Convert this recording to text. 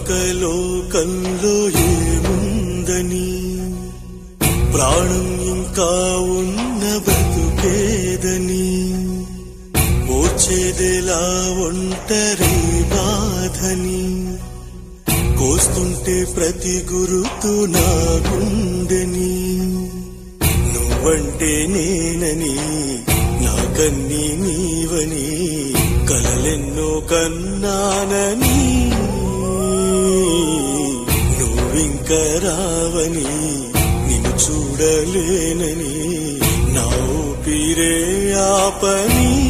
పక్క లోకంలో ఏముందని ప్రాణం ఇంకా ఉన్న బ్రతుకేదని ఓర్చేదెలా ఒంటరి బాధని కోస్తుంటే ప్రతి గురుతు నా గుండెని నువ్వంటే నేనని నా కన్నీ నీవని కలలెన్నో కన్నానని నువ్వింక రావని నిన్ను చూడలేనని నా ఊపిరే ఆపని